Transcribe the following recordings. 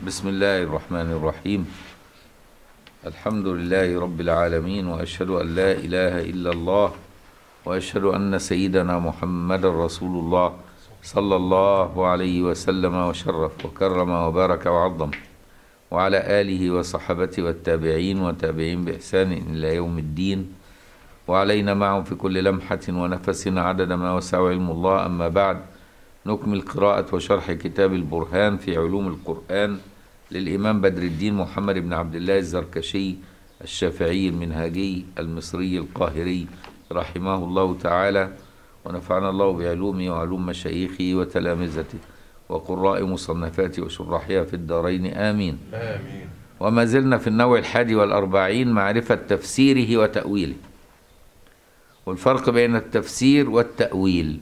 بسم الله الرحمن الرحيم الحمد لله رب العالمين واشهد ان لا اله الا الله واشهد ان سيدنا محمد رسول الله صلى الله عليه وسلم وشرف وكرم وبارك وعظم وعلى اله وصحبه والتابعين وتابعين باحسان الى يوم الدين وعلينا معهم في كل لمحه ونفس عدد ما وسع علم الله اما بعد نكمل قراءة وشرح كتاب البرهان في علوم القرآن للإمام بدر الدين محمد بن عبد الله الزركشي الشافعي المنهاجي المصري القاهري رحمه الله تعالى ونفعنا الله بعلومه وعلوم مشايخه وتلامذته وقراء مصنفاته وشراحها في الدارين آمين آمين وما زلنا في النوع الحادي والأربعين معرفة تفسيره وتأويله والفرق بين التفسير والتأويل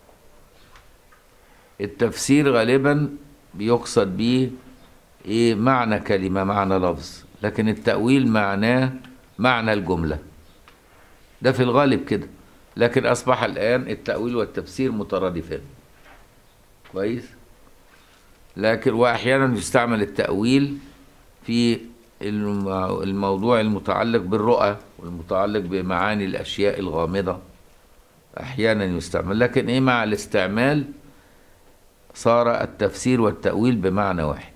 التفسير غالبا بيقصد به ايه معنى كلمة معنى لفظ لكن التأويل معناه معنى الجملة ده في الغالب كده لكن أصبح الآن التأويل والتفسير مترادفان كويس لكن وأحيانا يستعمل التأويل في الم- الموضوع المتعلق بالرؤى والمتعلق بمعاني الأشياء الغامضة أحيانا يستعمل لكن إيه مع الاستعمال صار التفسير والتأويل بمعنى واحد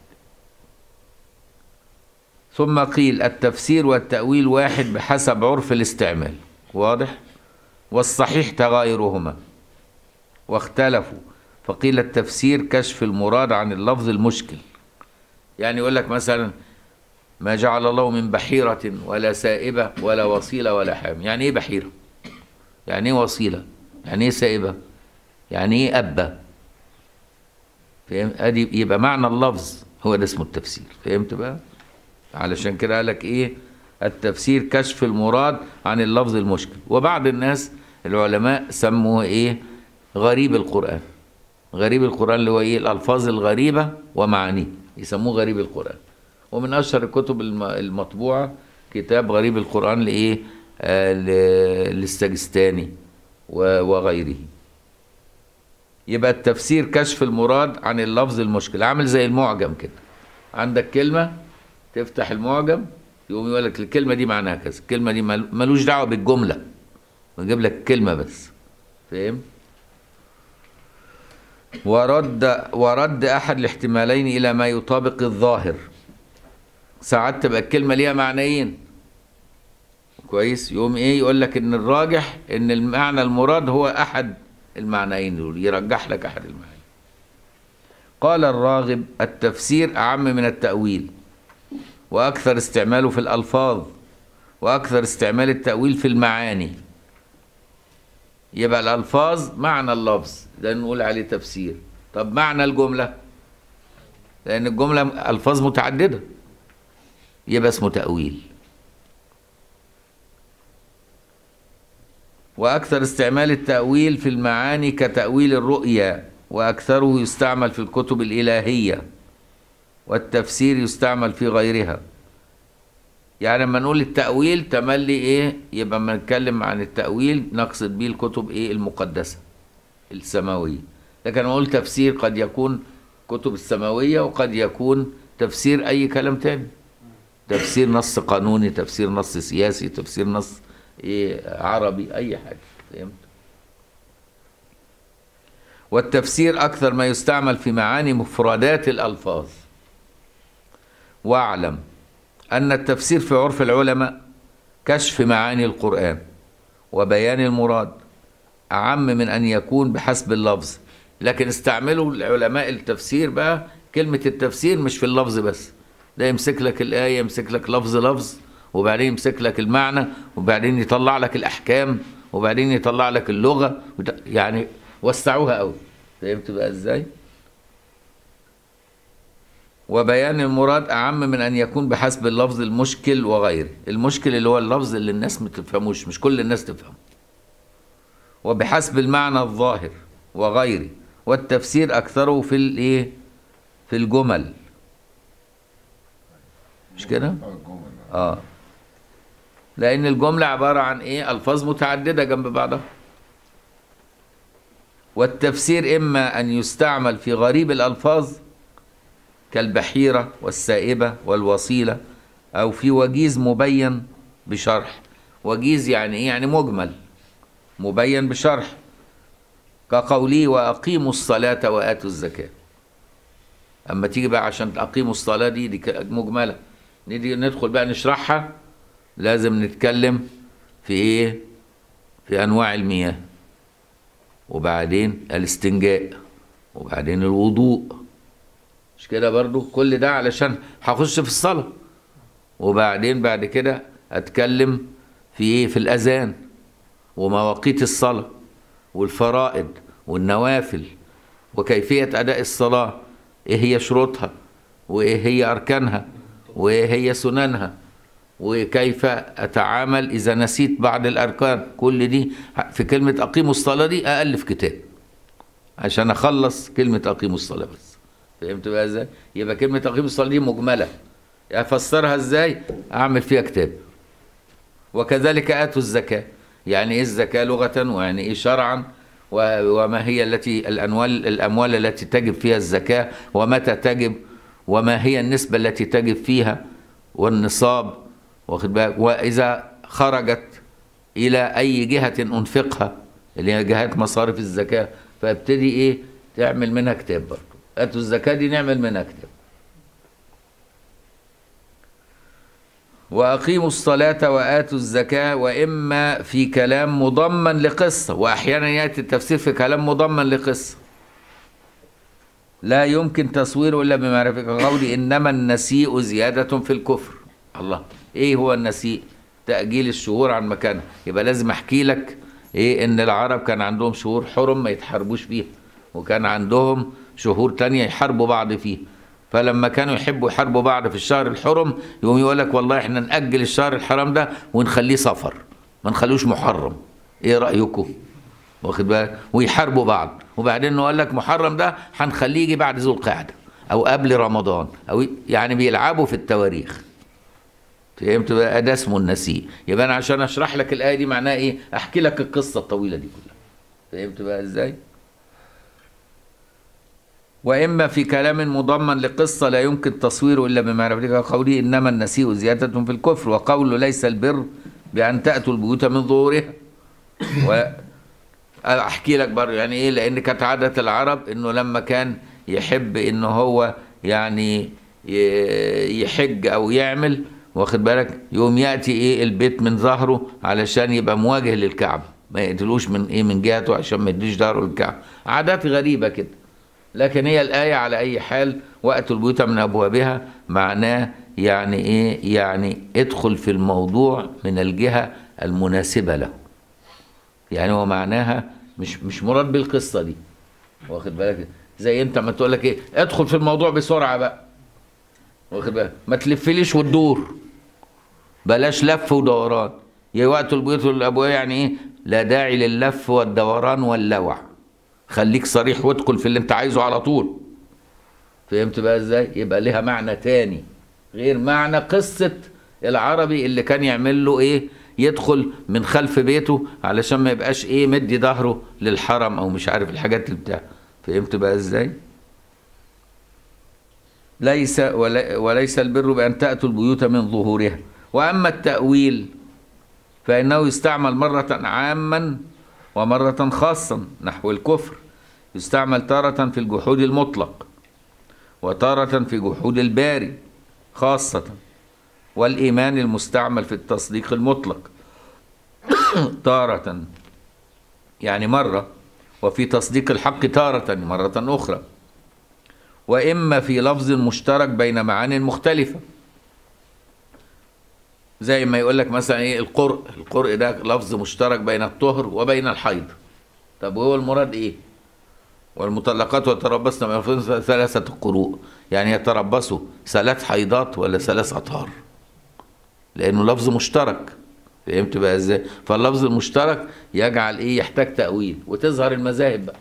ثم قيل التفسير والتأويل واحد بحسب عرف الاستعمال واضح والصحيح تغايرهما واختلفوا فقيل التفسير كشف المراد عن اللفظ المشكل يعني يقول لك مثلا ما جعل الله من بحيرة ولا سائبة ولا وصيلة ولا حام يعني ايه بحيرة يعني ايه وصيلة يعني ايه سائبة يعني ايه أبة فاهم ادي يبقى معنى اللفظ هو ده اسمه التفسير فهمت بقى علشان كده قالك ايه التفسير كشف المراد عن اللفظ المشكل وبعض الناس العلماء سموه ايه غريب القرآن غريب القرآن اللي هو ايه الالفاظ الغريبة ومعانيه يسموه غريب القرآن ومن اشهر الكتب الم- المطبوعة كتاب غريب القرآن لايه آه ل- للسجستاني و- وغيره يبقى التفسير كشف المراد عن اللفظ المشكل عامل زي المعجم كده عندك كلمة تفتح المعجم يقوم يقول لك الكلمة دي معناها كذا الكلمة دي مل- ملوش دعوة بالجملة ويجيب لك كلمة بس فاهم ورد ورد أحد الاحتمالين إلى ما يطابق الظاهر ساعات تبقى الكلمة ليها معنيين كويس يقوم ايه يقول لك ان الراجح ان المعنى المراد هو احد المعنيين دول يرجح لك احد المعنيين قال الراغب التفسير اعم من التاويل واكثر استعماله في الالفاظ واكثر استعمال التاويل في المعاني يبقى الالفاظ معنى اللفظ ده نقول عليه تفسير طب معنى الجمله لان الجمله الفاظ متعدده يبقى اسمه تاويل وأكثر استعمال التأويل في المعاني كتأويل الرؤيا وأكثره يستعمل في الكتب الإلهية والتفسير يستعمل في غيرها يعني لما نقول التأويل تملي إيه يبقى لما نتكلم عن التأويل نقصد بيه الكتب إيه المقدسة السماوية لكن لما نقول تفسير قد يكون كتب السماوية وقد يكون تفسير أي كلام تاني تفسير نص قانوني تفسير نص سياسي تفسير نص ايه عربي اي حاجه فهمت والتفسير اكثر ما يستعمل في معاني مفردات الالفاظ واعلم ان التفسير في عرف العلماء كشف معاني القران وبيان المراد اعم من ان يكون بحسب اللفظ لكن استعملوا العلماء التفسير بقى كلمه التفسير مش في اللفظ بس ده يمسك لك الايه يمسك لك لفظ لفظ وبعدين يمسك لك المعنى وبعدين يطلع لك الاحكام وبعدين يطلع لك اللغه وت- يعني وسعوها قوي فهمت بقى ازاي وبيان المراد اعم من ان يكون بحسب اللفظ المشكل وغيره المشكل اللي هو اللفظ اللي الناس ما تفهموش مش كل الناس تفهمه وبحسب المعنى الظاهر وغيره والتفسير اكثره في الايه في الجمل مش كده اه الجمل اه لان الجمله عباره عن ايه الفاظ متعدده جنب بعضها والتفسير اما ان يستعمل في غريب الالفاظ كالبحيرة والسائبة والوصيلة أو في وجيز مبين بشرح وجيز يعني إيه؟ يعني مجمل مبين بشرح كقولي وأقيموا الصلاة وآتوا الزكاة أما تيجي بقى عشان أقيموا الصلاة دي دي ك- مجملة نيجي ندخل بقى نشرحها لازم نتكلم في إيه في أنواع المياه وبعدين الاستنجاء وبعدين الوضوء مش كده برضو كل ده علشان هخش في الصلاة وبعدين بعد كده اتكلم في ايه في الاذان ومواقيت الصلاة والفرائض والنوافل وكيفية اداء الصلاة ايه هي شروطها وايه هي اركانها وايه هي سننها وكيف اتعامل اذا نسيت بعض الاركان كل دي في كلمة اقيموا الصلاة دي االف كتاب عشان اخلص كلمة اقيموا الصلاة بس فهمت بقى ازاي يبقى كلمة اقيموا الصلاة دي مجملة افسرها ازاي اعمل فيها كتاب وكذلك اتوا الزكاة يعني ايه الزكاة لغة ويعني ايه شرعا و- وما هي التي الاموال الاموال التي تجب فيها الزكاة ومتى تجب وما هي النسبة التي تجب فيها والنصاب واخد بالك واذا خرجت الى اي جهة انفقها اللي هي جهات مصارف الزكاة فابتدي ايه تعمل منها كتاب برضه اتوا الزكاة دي نعمل منها كتاب وأقيموا الصلاة وآتوا الزكاة وإما في كلام مضمن لقصة وأحيانا يأتي التفسير في كلام مضمن لقصة لا يمكن تصويره إلا بمعرفة قولي إنما النسيء زيادة في الكفر الله إيه هو النسيء تأجيل الشهور عن مكانها يبقى لازم أحكي لك إيه إن العرب كان عندهم شهور حرم ما يتحاربوش فيها وكان عندهم شهور تانية يحاربوا بعض فيها فلما كانوا يحبوا يحاربوا بعض في الشهر الحرم يقوم يقول لك والله احنا نأجل الشهر الحرام ده ونخليه سفر ما نخلوش محرم ايه رأيكم واخد بالك ويحاربوا بعض وبعدين نقول لك محرم ده هنخليه يجي بعد ذو القعدة او قبل رمضان او يعني بيلعبوا في التواريخ فهمت بقى ده اسمه النسيء يبقى انا عشان اشرح لك الايه دي معناها ايه احكي لك القصه الطويله دي كلها فهمت بقى ازاي وإما في كلام مضمن لقصة لا يمكن تصويره إلا بمعرفتك قوله إنما النسيء زيادة في الكفر وقوله ليس البر بأن تأتوا البيوت من ظهورها و أحكي لك برضه يعني إيه لأن كانت عادة العرب إنه لما كان يحب إنه هو يعني ي- يحج أو يعمل واخد بالك يقوم يأتي إيه البيت من ظهره علشان يبقى مواجه للكعبة ما يقتلوش من إيه من جهته عشان ما يديش ظهره للكعبة عادات غريبة كده لكن هي الآية على أي حال وأتوا البيوت من أبوابها معناه يعني إيه يعني ادخل في الموضوع من الجهة المناسبة له يعني هو معناها مش مش مراد بالقصة دي واخد بالك زي انت ما تقول لك ايه ادخل في الموضوع بسرعة بقى واخد بالك ما تلفليش وتدور بلاش لف ودوران يا وقت البيوت والابواب يعني ايه لا داعي لللف والدوران واللوع خليك صريح وادخل في اللي انت عايزه على طول فهمت بقى ازاي يبقى لها معنى تاني غير معنى قصة العربي اللي كان يعمل له ايه يدخل من خلف بيته علشان ما يبقاش ايه مدي ظهره للحرم او مش عارف الحاجات اللي بتاع فهمت بقى ازاي ليس ولي وليس البر بأن تأتوا البيوت من ظهورها وأما التأويل فإنه يستعمل مرة عاما ومرة خاصا نحو الكفر يستعمل تارة في الجحود المطلق وتارة في جحود الباري خاصة والإيمان المستعمل في التصديق المطلق تارة يعني مرة وفي تصديق الحق تارة مرة أخرى وإما في لفظ مشترك بين معان مختلفة زي ما يقول لك مثلا ايه القرء القرء ده لفظ مشترك بين الطهر وبين الحيض طب وهو المراد ايه والمطلقات يتربصن بأنفسهن ثلاثة قروء يعني يتربصوا ثلاث حيضات ولا ثلاث أطهار لأنه لفظ مشترك فهمت بقى ازاي فاللفظ المشترك يجعل ايه يحتاج تأويل وتظهر المذاهب بقى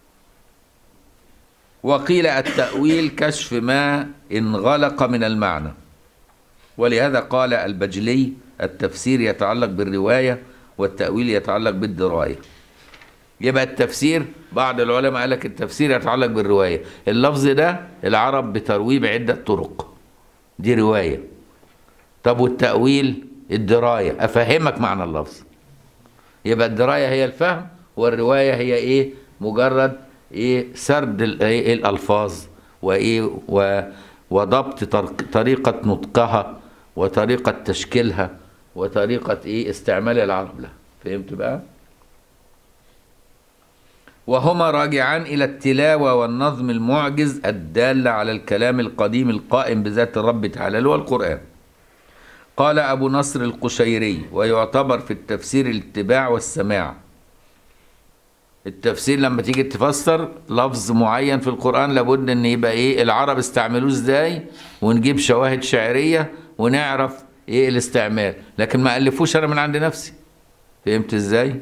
وقيل التأويل كشف ما انغلق من المعنى ولهذا قال البجلي التفسير يتعلق بالرواية والتأويل يتعلق بالدراية يبقى التفسير بعض العلماء قال لك التفسير يتعلق بالروايه اللفظ ده العرب بترويه بعده طرق دي روايه طب والتاويل الدرايه افهمك معنى اللفظ يبقى الدرايه هي الفهم والروايه هي ايه مجرد ايه سرد ال- إيه الالفاظ وايه و وضبط طر- طريقه نطقها وطريقه تشكيلها وطريقه ايه استعمال العرب لها فهمت بقى وهما راجعان الى التلاوه والنظم المعجز الدال على الكلام القديم القائم بذات الرب تعالى اللي هو القران قال ابو نصر القشيري ويعتبر في التفسير الاتباع والسماع التفسير لما تيجي تفسر لفظ معين في القرآن لابد ان يبقى ايه العرب استعملوه ازاي ونجيب شواهد شعرية ونعرف ايه الاستعمال لكن ما ألفوش انا من عند نفسي فهمت ازاي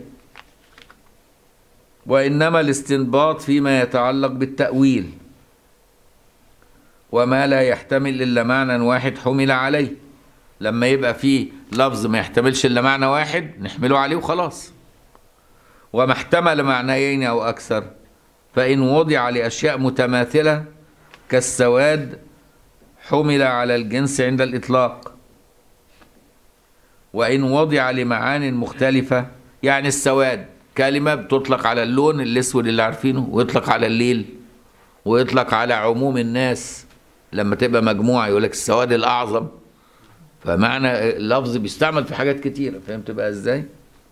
وإنما الاستنباط فيما يتعلق بالتأويل وما لا يحتمل إلا معنى واحد حمل عليه لما يبقى فيه لفظ ما يحتملش إلا معنى واحد نحمله عليه وخلاص وما احتمل معنيين أو أكثر فإن وضع لأشياء متماثلة كالسواد حمل على الجنس عند الإطلاق وإن وضع لمعان مختلفة يعني السواد كلمة بتطلق على اللون الأسود اللي عارفينه ويطلق على الليل ويطلق على عموم الناس لما تبقى مجموعة يقول لك السواد الأعظم فمعنى اللفظ بيستعمل في حاجات كتيرة فهمت بقى إزاي؟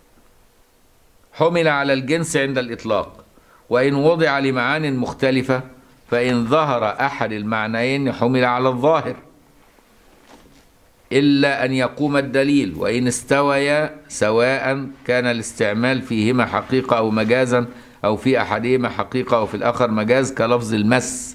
حمل على الجنس عند الإطلاق وإن وضع لمعان مختلفة فإن ظهر أحد المعنيين حمل على الظاهر إلا أن يقوم الدليل وإن استويا سواء كان الاستعمال فيهما حقيقة أو مجازا أو في أحدهما حقيقة وفي الآخر مجاز كلفظ المس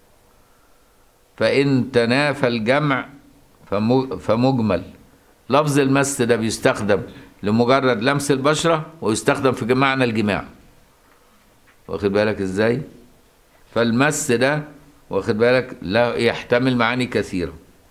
فإن تنافى الجمع فم- فمجمل لفظ المس ده بيستخدم لمجرد لمس البشرة ويستخدم في معنى الجماع واخد بالك ازاي فالمس ده واخد بالك لا يحتمل معاني كثيرة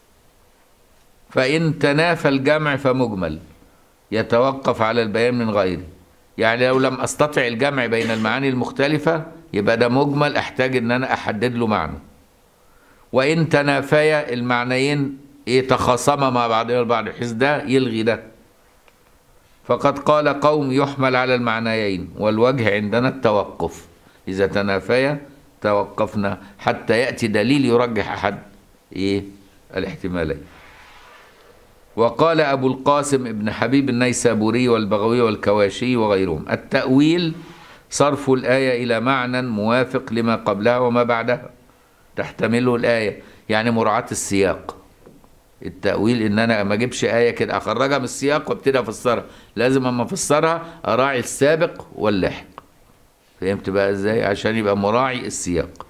فإن تنافى الجمع فمجمل يتوقف على البيان من غيره يعني لو لم أستطع الجمع بين المعاني المختلفة يبقى ده مجمل أحتاج إن أنا أحدد له معنى وإن تنافيا المعنيين إيه تخاصما مع بعضهما البعض بحيث ده يلغي ده فقد قال قوم يحمل على المعنيين والوجه عندنا التوقف إذا تنافيا توقفنا حتى يأتي دليل يرجح أحد إيه الاحتمالين وقال أبو القاسم ابن حبيب النيسابوري والبغوي والكواشي وغيرهم التأويل صرف الآية إلى معنى موافق لما قبلها وما بعدها تحتمله الآية يعني مراعاة السياق التأويل إن أنا ما أجيبش آية كده أخرجها من السياق وابتدي أفسرها لازم أما أفسرها أراعي السابق واللاحق فهمت بقى إزاي عشان يبقى مراعي السياق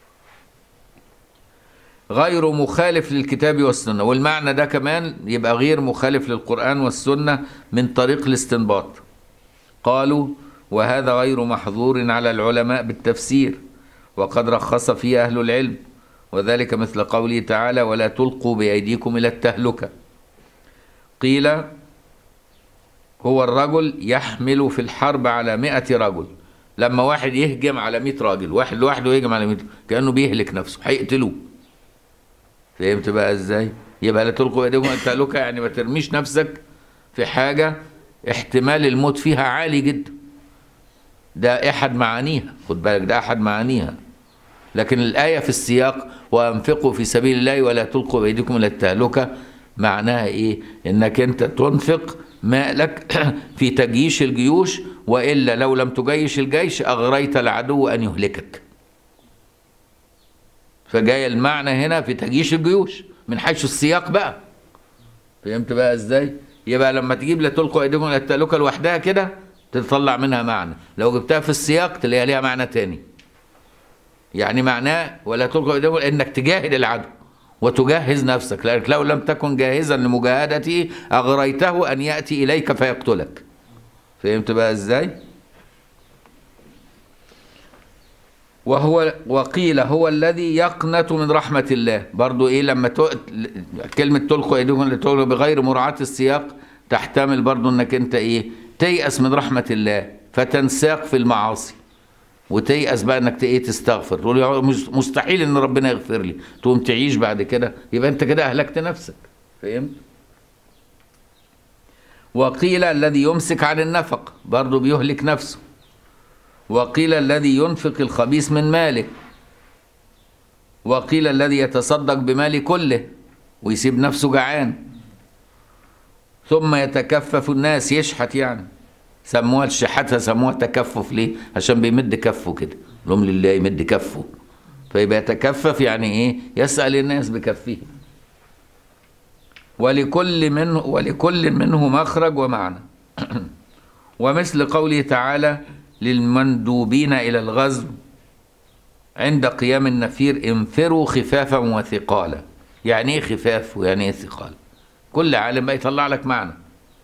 غير مخالف للكتاب والسنة والمعنى ده كمان يبقى غير مخالف للقرآن والسنة من طريق الاستنباط قالوا وهذا غير محظور على العلماء بالتفسير وقد رخص فيه أهل العلم وذلك مثل قوله تعالى ولا تلقوا بأيديكم إلى التهلكة قيل هو الرجل يحمل في الحرب على مئة رجل لما واحد يهجم على مئة راجل واحد لوحده يهجم على مئة كأنه بيهلك نفسه هيقتلوه فهمت بقى ازاي يبقى لا تلقوا بايديكم الى التهلكه يعني ما ترميش نفسك في حاجه احتمال الموت فيها عالي جدا ده احد معانيها خد بالك ده احد معانيها لكن الايه في السياق وانفقوا في سبيل الله ولا تلقوا بايديكم الى التهلكه معناها ايه انك انت تنفق مالك في تجيش الجيوش والا لو لم تجيش الجيش اغريت العدو ان يهلكك فجاي المعنى هنا في تجيش الجيوش من حيث السياق بقى فهمت بقى ازاي يبقى لما تجيب لا تلقوا ايديكم الى التهلكه لوحدها كده تطلع منها معنى لو جبتها في السياق تلاقيها ليها معنى تاني يعني معناه ولا تلقوا ايديكم انك تجاهد العدو وتجهز نفسك لانك لو لم تكن جاهزا لمجاهدته اغريته ان ياتي اليك فيقتلك فهمت بقى ازاي وهو وقيل هو الذي يقنط من رحمة الله برضو ايه لما تق... كلمة تلقوا ايديكم لتلقوا بغير مراعاة السياق تحتمل برضو انك انت ايه تيأس من رحمة الله فتنساق في المعاصي وتيأس بقى انك ايه تستغفر تقول يا مش- مستحيل ان ربنا يغفر لي تقوم تعيش بعد كده يبقى انت كده اهلكت نفسك فهمت وقيل الذي يمسك عن النفق برضه بيهلك نفسه وقيل الذي ينفق الخبيث من ماله وقيل الذي يتصدق بمال كله ويسيب نفسه جعان ثم يتكفف الناس يشحت يعني سموها الشحاتة سموها تكفف ليه عشان بيمد كفه كده لهم لله يمد كفه فيبقى يتكفف يعني ايه يسأل الناس بكفه ولكل منه ولكل منه مخرج ومعنى ومثل قوله تعالى للمندوبين إلى الغزو عند قيام النفير انفروا خفافا وثقالا يعني ايه خفاف ويعني ايه ثقال كل عالم بقى يطلع لك معنى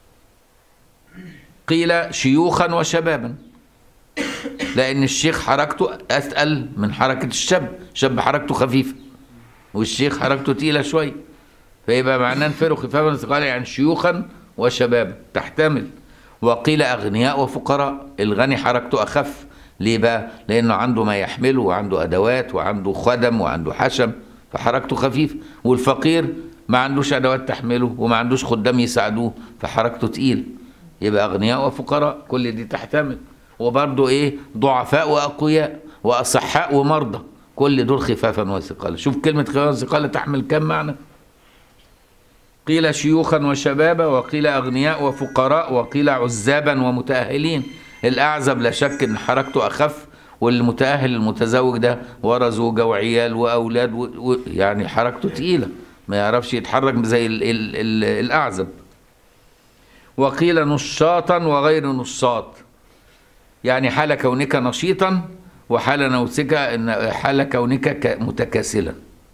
قيل شيوخا وشبابا لأن الشيخ حركته أثقل من حركة الشاب الشاب حركته خفيفة والشيخ حركته تقيلة شوية فيبقى معناه انفروا خفافا وثقالا يعني شيوخا وشبابا تحتمل وقيل أغنياء وفقراء الغني حركته أخف ليه بقى؟ لأنه عنده ما يحمله وعنده أدوات وعنده خدم وعنده حشم فحركته خفيف والفقير ما عندوش أدوات تحمله وما عندوش خدام يساعدوه فحركته تقيل يبقى أغنياء وفقراء كل دي تحتمل وبرضه إيه ضعفاء وأقوياء وأصحاء ومرضى كل دول خفافا وثقالا شوف كلمة خفافا وثقالا تحمل كم معنى قيل شيوخا وشبابا وقيل أغنياء وفقراء وقيل عزابا ومتأهلين الأعزب لا شك إن حركته أخف والمتأهل المتزوج ده ورا زوجة وعيال وأولاد و... و... يعني حركته تقيلة ما يعرفش يتحرك زي ال... ال... ال... الأعزب وقيل نشاطا وغير نشاط يعني حال كونك نشيطا وحال نوسك إن حال كونك ك- متكاسلا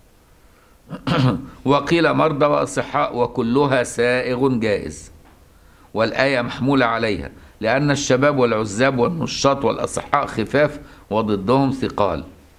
وقيل مرضى وأصحاء وكلها سائغ جائز والآية محمولة عليها لأن الشباب والعزاب والنشاط والأصحاء خفاف وضدهم ثقال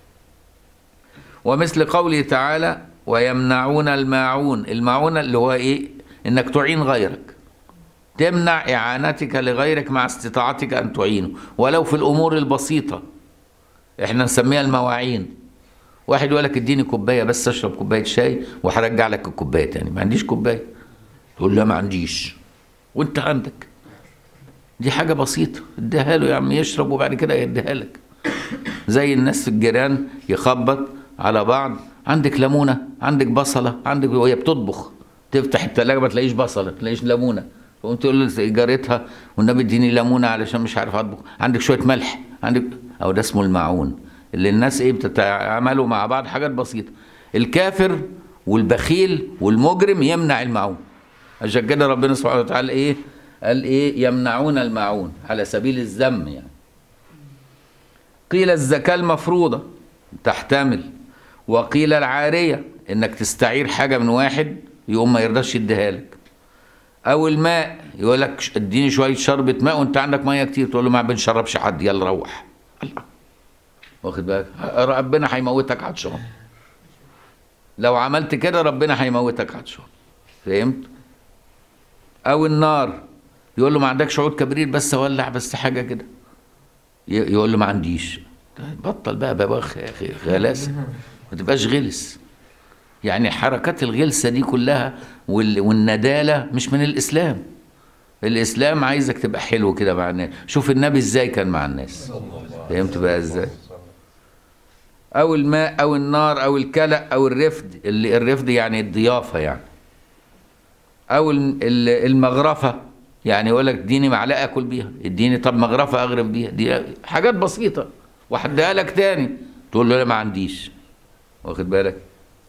ومثل قوله تعالى ويمنعون الماعون الماعون اللي هو إيه إنك تعين غيرك تمنع إعانتك لغيرك مع استطاعتك أن تعينه ولو في الأمور البسيطة إحنا نسميها المواعين واحد يقول لك اديني كوبايه بس اشرب كوبايه شاي وهرجع لك الكوبايه تاني ما عنديش كوبايه تقول لا ما عنديش وانت عندك دي حاجه بسيطه اديها له يا عم يشرب وبعد كده يديها لك زي الناس في الجيران يخبط على بعض عندك ليمونه عندك بصله عندك وهي بتطبخ تفتح التلاجه ما تلاقيش بصله ما تلاقيش ليمونه تقوم تقول لجارتها والنبي اديني ليمونه علشان مش عارف اطبخ عندك شويه ملح عندك او ده اسمه المعون اللي الناس ايه بتتعاملوا مع بعض حاجات بسيطه الكافر والبخيل والمجرم يمنع المعون عشان كده ربنا سبحانه وتعالى ايه قال ايه يمنعون المعون على سبيل الذم يعني قيل الزكاة المفروضة تحتمل وقيل العارية انك تستعير حاجة من واحد يقوم ما يرضاش يديها لك او الماء يقول لك ش- اديني شوية شربة ماء وانت عندك مية كتير تقول له ما بنشربش حد يلا روح الله واخد بالك ربنا هيموتك عطشان لو عملت كده ربنا هيموتك عطشان فهمت او النار يقول له ما عندكش عود كبريت بس ولع بس حاجه كده ي- يقول له ما عنديش بطل بقى ببخ يا اخي غلاسه ما تبقاش غلس يعني حركات الغلسه دي كلها وال- والنداله مش من الاسلام الاسلام عايزك تبقى حلو كده مع الناس شوف النبي ازاي كان مع الناس فهمت بقى ازاي او الماء او النار او الكلأ او الرفد اللي الرفد يعني الضيافه يعني او الم- ال- المغرفه يعني يقول لك اديني معلقه اكل بيها اديني طب مغرفه اغرف بيها دي حاجات بسيطه وهديها لك تاني تقول له لا ما عنديش واخد بالك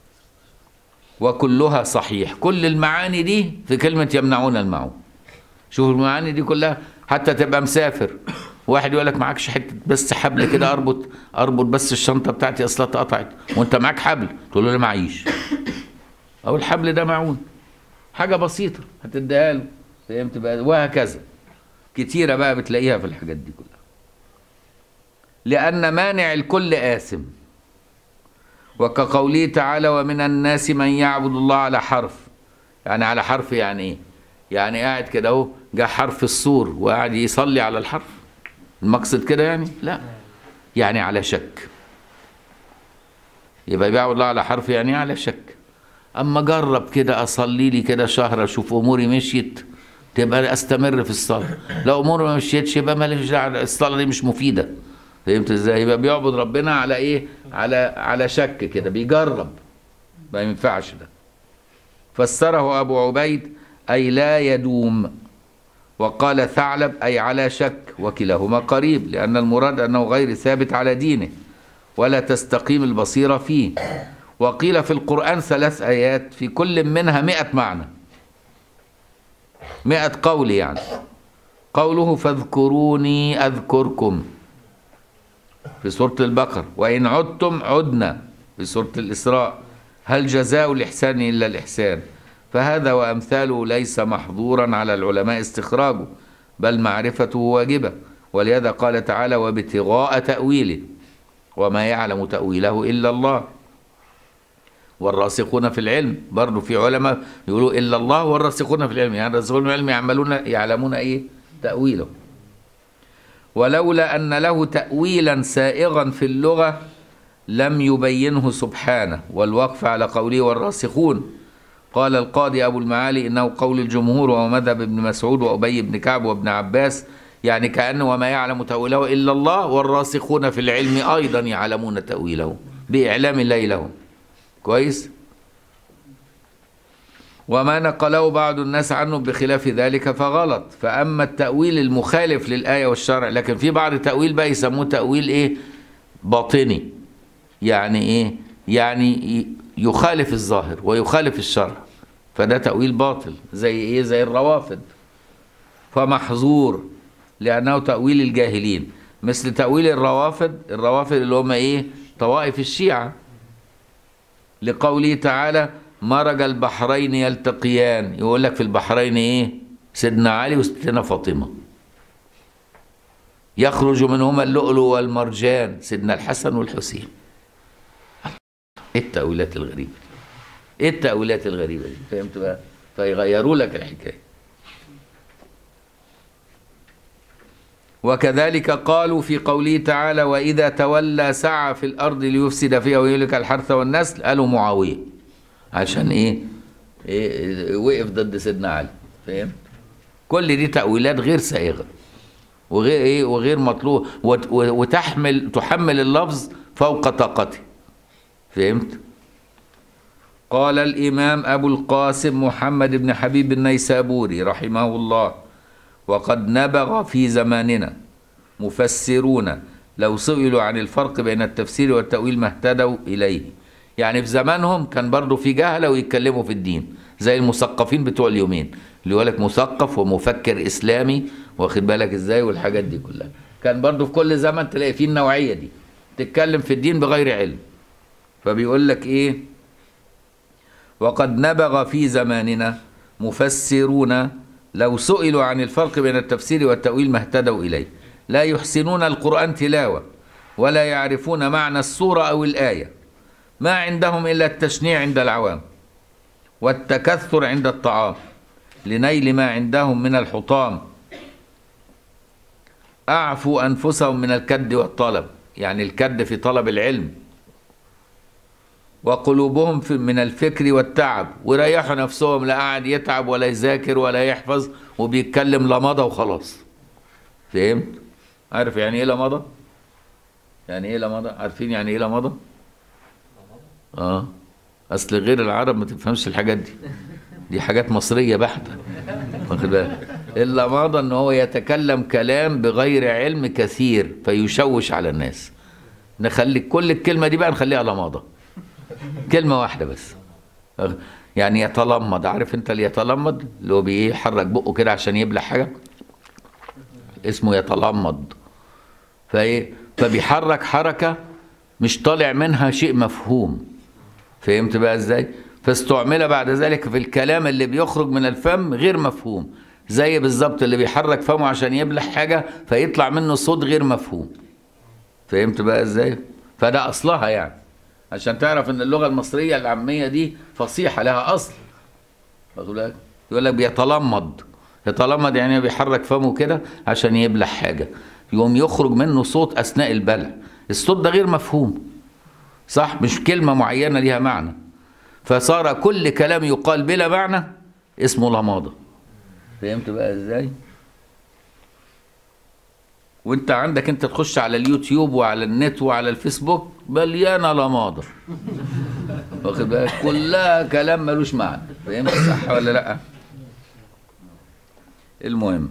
وكلها صحيح كل المعاني دي في كلمه يمنعون المعون شوف المعاني دي كلها حتى تبقى مسافر واحد يقول لك معكش حته بس حبل كده اربط اربط بس الشنطه بتاعتي اصلها اتقطعت وانت معاك حبل تقول له لا معيش او الحبل ده معون حاجه بسيطه هتديها له فهمت بقى وهكذا كتيره بقى بتلاقيها في الحاجات دي كلها لان مانع الكل آثم وكقوله تعالى ومن الناس من يعبد الله على حرف يعني على حرف يعني ايه يعني قاعد كده اهو جه حرف الصور وقاعد يصلي على الحرف المقصد كده يعني لا يعني على شك يبقى بيعبد الله على حرف يعني على شك اما جرب كده اصلي لي كده شهر اشوف اموري مشيت تبقى استمر في الصلاه لو اموري ما مشيتش يبقى ماليش دعوه الصلاه دي مش مفيده فهمت ازاي يبقى بيعبد ربنا على ايه على على شك كده بيجرب ما ينفعش ده فسره ابو عبيد اي لا يدوم وقال ثعلب اي على شك وكلاهما قريب لان المراد انه غير ثابت على دينه ولا تستقيم البصيره فيه وقيل في القرآن ثلاث آيات في كل منها مئة معنى مئة قول يعني قوله فاذكروني أذكركم في سورة البقر وإن عدتم عدنا في سورة الإسراء هل جزاء الإحسان إلا الإحسان فهذا وأمثاله ليس محظورا على العلماء استخراجه بل معرفته واجبة ولهذا قال تعالى وابتغاء تأويله وما يعلم تأويله إلا الله والراسخون في العلم برضه في علماء يقولوا الا الله والراسخون في العلم يعني الراسخون في العلم يعملون يعلمون ايه تاويله ولولا ان له تاويلا سائغا في اللغه لم يبينه سبحانه والوقف على قوله والراسخون قال القاضي ابو المعالي انه قول الجمهور وهو مذهب ابن مسعود وابي بن كعب وابن عباس يعني كانه وما يعلم تاويله الا الله والراسخون في العلم ايضا يعلمون تاويله باعلام الله لهم كويس وما نقله بعض الناس عنه بخلاف ذلك فغلط فأما التأويل المخالف للآية والشرع لكن في بعض التأويل بقى يسموه تأويل إيه باطني يعني إيه يعني يخالف الظاهر ويخالف الشرع فده تأويل باطل زي إيه زي الروافض فمحظور لأنه تأويل الجاهلين مثل تأويل الروافض الروافض اللي هم إيه طوائف الشيعة لقوله تعالى مرج البحرين يلتقيان يقول لك في البحرين ايه سيدنا علي وستنا فاطمه يخرج منهما اللؤلؤ والمرجان سيدنا الحسن والحسين ايه التأويلات الغريبة دي ايه التأويلات الغريبة دي فهمت بقى فيغيروا لك الحكاية وكذلك قالوا في قوله تعالى وإذا تولى سعى في الأرض ليفسد فيها ويهلك الحرث والنسل قالوا معاوية عشان إيه, إيه وقف ضد سيدنا علي فهمت كل دي تأويلات غير سائغة وغير إيه وغير مطلوب وتحمل تحمل اللفظ فوق طاقته فهمت قال الإمام أبو القاسم محمد بن حبيب النيسابوري رحمه الله وقد نبغ في زماننا مفسرون لو سئلوا عن الفرق بين التفسير والتأويل ما اهتدوا إليه يعني في زمانهم كان برضو في جهلة ويتكلموا في الدين زي المثقفين بتوع اليومين اللي يقول لك مثقف ومفكر إسلامي واخد بالك ازاي والحاجات دي كلها كان برضو في كل زمن تلاقي فيه النوعية دي تتكلم في الدين بغير علم فبيقول لك ايه وقد نبغ في زماننا مفسرون لو سئلوا عن الفرق بين التفسير والتأويل ما اهتدوا إليه لا يحسنون القرآن تلاوة ولا يعرفون معنى السورة أو الآية ما عندهم إلا التشنيع عند العوام والتكثر عند الطعام لنيل ما عندهم من الحطام أعفوا أنفسهم من الكد والطلب يعني الكد في طلب العلم وقلوبهم في من الفكر والتعب وريحوا نفسهم لا قاعد يتعب ولا يذاكر ولا يحفظ وبيتكلم لمضى وخلاص فهمت عارف يعني ايه لمضى يعني ايه لمضى عارفين يعني ايه لمضى اه اصل غير العرب ما تفهمش الحاجات دي دي حاجات مصريه بحته واخد بالك اللمضى ان هو يتكلم كلام بغير علم كثير فيشوش على الناس نخلي كل الكلمه دي بقى نخليها لمضى كلمة واحدة بس يعني يتلمض عارف انت اللي يتلمض اللي هو بيحرك بقه كده عشان يبلع حاجة اسمه يتلمض فايه فبيحرك حركة مش طالع منها شيء مفهوم فهمت بقى ازاي فاستعمل بعد ذلك في الكلام اللي بيخرج من الفم غير مفهوم زي بالظبط اللي بيحرك فمه عشان يبلع حاجة فيطلع منه صوت غير مفهوم فهمت بقى ازاي فده اصلها يعني عشان تعرف ان اللغه المصريه العاميه دي فصيحه لها اصل لك يقول لك بيتلمض يتلمض يعني بيحرك فمه كده عشان يبلع حاجه يقوم يخرج منه صوت اثناء البلع الصوت ده غير مفهوم صح مش كلمه معينه ليها معنى فصار كل كلام يقال بلا معنى اسمه لماضه فهمت بقى ازاي وانت عندك انت تخش على اليوتيوب وعلى النت وعلى الفيسبوك مليانه لماضه واخد بالك كلها كلام ملوش معنى فهمت صح ولا لا المهم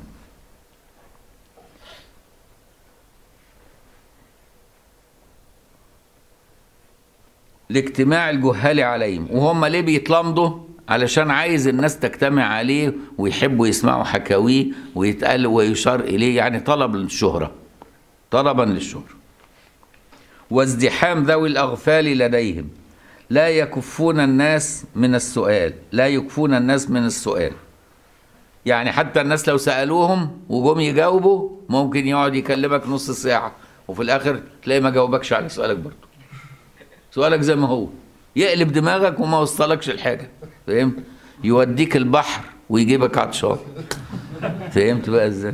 لاجتماع الجهال عليهم وهم ليه بيتلمضوا علشان عايز الناس تجتمع عليه ويحبوا يسمعوا حكاويه ويتقال ويشار إليه يعني طلب للشهرة طلبا للشهرة وازدحام ذوي الأغفال لديهم لا يكفون الناس من السؤال لا يكفون الناس من السؤال يعني حتى الناس لو سألوهم وجم يجاوبوا ممكن يقعد يكلمك نص ساعة وفي الآخر تلاقي ما جاوبكش على سؤالك برضه سؤالك زي ما هو يقلب دماغك وما وصلكش الحاجة فهمت يوديك البحر ويجيبك عطشان فهمت بقى ازاي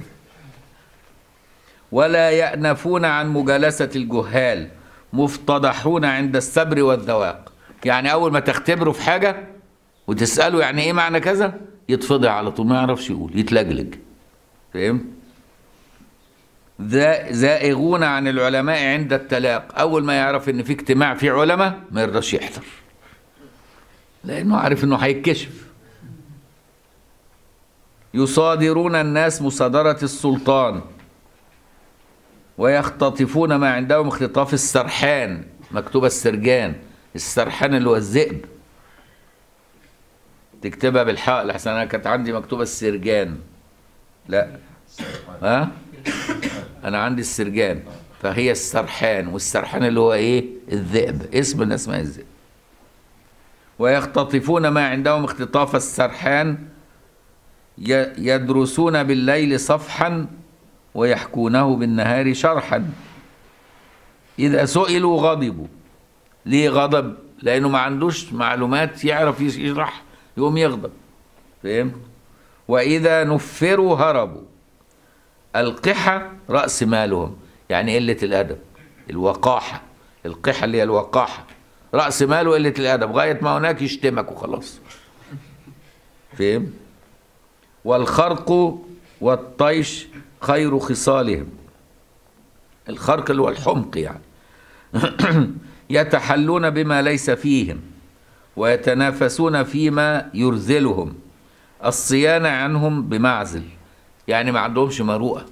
ولا يأنفون عن مجالسة الجهال مفتضحون عند السبر والذواق يعني أول ما تختبره في حاجة وتسأله يعني إيه معنى كذا يتفضح على طول ما يعرفش يقول يتلجلج فهمت زائغون عن العلماء عند التلاق أول ما يعرف إن في اجتماع فيه علماء ما يرضاش يحضر لأنه عارف إنه هيتكشف يصادرون الناس مصادرة السلطان ويختطفون ما عندهم اختطاف السرحان مكتوبة السرجان السرحان اللي هو الذئب تكتبها بالحاء لحسن انا كانت عندي مكتوبة السرجان لا ها انا عندي السرجان فهي السرحان والسرحان اللي هو ايه الذئب اسم من اسماء الذئب ويختطفون ما عندهم اختطاف السرحان يدرسون بالليل صفحا ويحكونه بالنهار شرحا إذا سئلوا غضبوا ليه غضب لأنه ما عندوش معلومات يعرف يشرح يقوم يغضب فهم وإذا نفروا هربوا القحة رأس مالهم يعني قلة الأدب الوقاحة القحة اللي هي الوقاحة رأس ماله قلة الأدب غاية ما هناك يشتمك وخلاص فهم والخرق والطيش خير خصالهم الخرق اللي هو الحمق يعني يتحلون بما ليس فيهم ويتنافسون فيما يرذلهم الصيانة عنهم بمعزل يعني ما عندهمش مروءة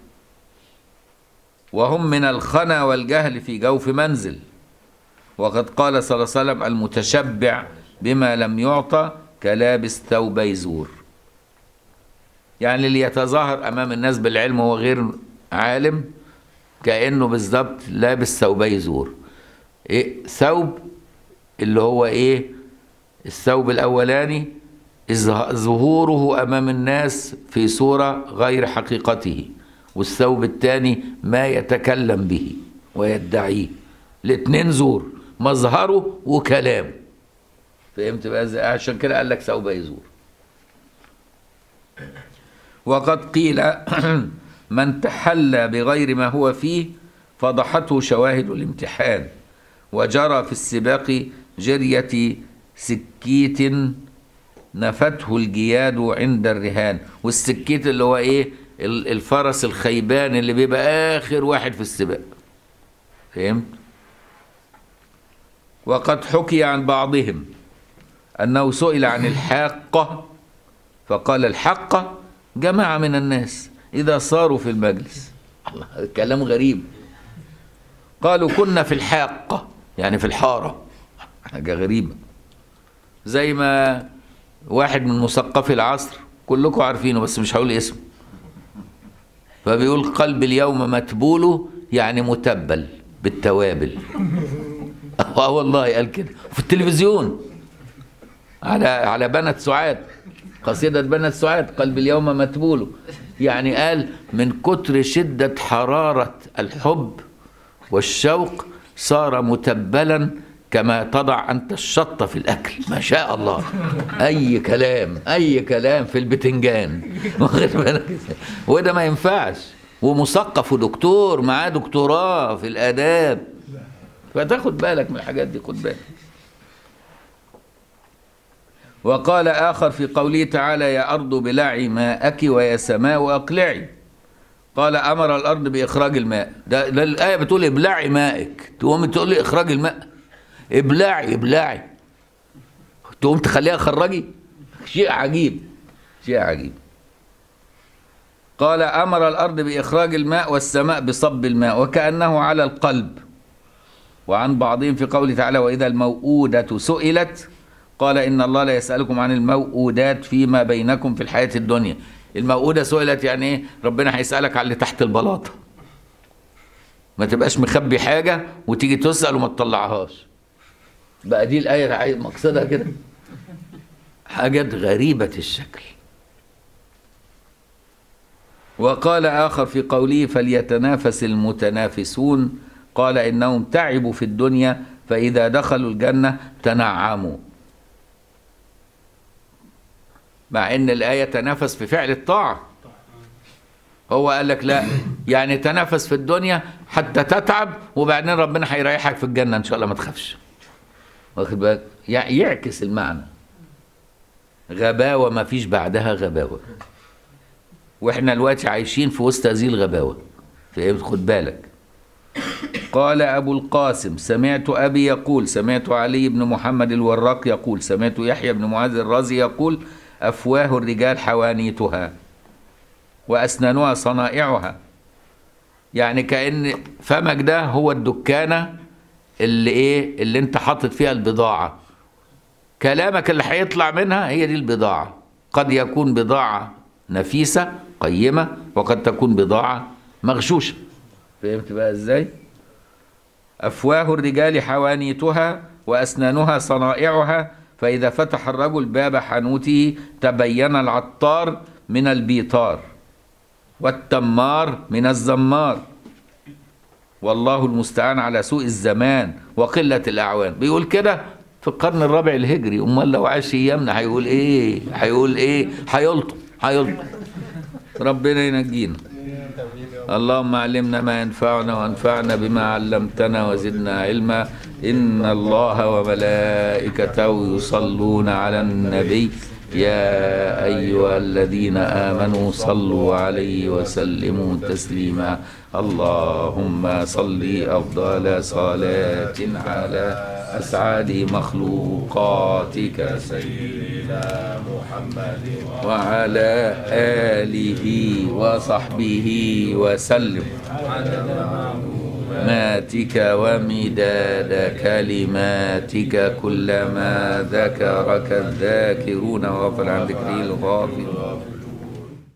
وهم من الخنا والجهل في جوف منزل وقد قال صلى الله عليه وسلم المتشبع بما لم يعطى كلابس ثوبي زور يعني اللي يتظاهر امام الناس بالعلم وهو غير عالم كانه بالظبط لابس ثوبي زور إيه ثوب اللي هو ايه الثوب الاولاني ظهوره امام الناس في صوره غير حقيقته والثوب الثاني ما يتكلم به ويدعيه الاثنين زور مظهره وكلامه فهمت بقى ازاي عشان كده قال لك ثوب يزور وقد قيل من تحلى بغير ما هو فيه فضحته شواهد الامتحان وجرى في السباق جرية سكيت نفته الجياد عند الرهان والسكيت اللي هو ايه الفرس الخيبان اللي بيبقى اخر واحد في السباق فهمت وقد حكي عن بعضهم انه سئل عن الحاقه فقال الحاقه جماعه من الناس اذا صاروا في المجلس الله كلام غريب قالوا كنا في الحاقه يعني في الحاره حاجه غريبه زي ما واحد من مثقفي العصر كلكم عارفينه بس مش هقول اسمه فبيقول قلب اليوم متبول يعني متبل بالتوابل اه والله قال كده في التلفزيون على على بنت سعاد قصيدة بنت سعاد قلب اليوم متبول يعني قال من كتر شدة حرارة الحب والشوق صار متبلا كما تضع أنت الشطة في الأكل ما شاء الله أي كلام أي كلام في البتنجان واخد بالك وده ما ينفعش ومثقف ودكتور معاه دكتوراه في الآداب فتاخد بالك من الحاجات دي خد بالك وقال آخر في قوله تعالى يا أرض بلعي ماءك ويا سماء أقلعي قال أمر الأرض بإخراج الماء ده, ده الآية بتقول ابلعي مائك تقوم تقول لي إخراج الماء ابلعي ابلعي تقوم تخليها خرجي شيء عجيب شيء عجيب قال أمر الأرض بإخراج الماء والسماء بصب الماء وكأنه على القلب وعن بعضهم في قوله تعالى وإذا الموءودة سئلت قال إن الله لا يسألكم عن الموءودات فيما بينكم في الحياة الدنيا الموءودة سئلت يعني إيه ربنا هيسألك على اللي تحت البلاطة ما تبقاش مخبي حاجة وتيجي تسأل وما تطلعهاش بقى دي الآية مقصدها كده حاجات غريبة الشكل وقال آخر في قوله فليتنافس المتنافسون قال إنهم تعبوا في الدنيا فإذا دخلوا الجنة تنعموا مع ان الايه تنافس في فعل الطاعه هو قال لك لا يعني تنافس في الدنيا حتى تتعب وبعدين ربنا هيريحك في الجنه ان شاء الله ما تخافش واخد بالك يعكس المعنى غباوه ما فيش بعدها غباوه واحنا دلوقتي عايشين في وسط هذه الغباوه فهمت خد بالك قال أبو القاسم سمعت أبي يقول سمعت علي بن محمد الوراق يقول سمعت يحيى بن معاذ الرازي يقول أفواه الرجال حوانيتها وأسنانها صنائعها يعني كأن فمك ده هو الدكانة اللي إيه اللي أنت حاطط فيها البضاعة كلامك اللي هيطلع منها هي دي البضاعة قد يكون بضاعة نفيسة قيمة وقد تكون بضاعة مغشوشة فهمت بقى ازاي أفواه الرجال حوانيتها وأسنانها صنائعها فإذا فتح الرجل باب حانوته تبين العطار من البيطار والتمار من الزمار والله المستعان على سوء الزمان وقلة الأعوان بيقول كده في القرن الرابع الهجري أمال لو عاش أيامنا هيقول إيه هيقول إيه هيلطم هيلطم ربنا ينجينا اللهم علمنا ما ينفعنا وانفعنا بما علمتنا وزدنا علما إن الله وملائكته يصلون على النبي يا أيها الذين آمنوا صلوا عليه وسلموا تسليما اللهم صل أفضل صلاة على أسعد مخلوقاتك سيدنا محمد وعلى آله وصحبه وسلم ماتك ومداد كلماتك كلما ذكرك الذاكرون وغفل عن ذكره الغافل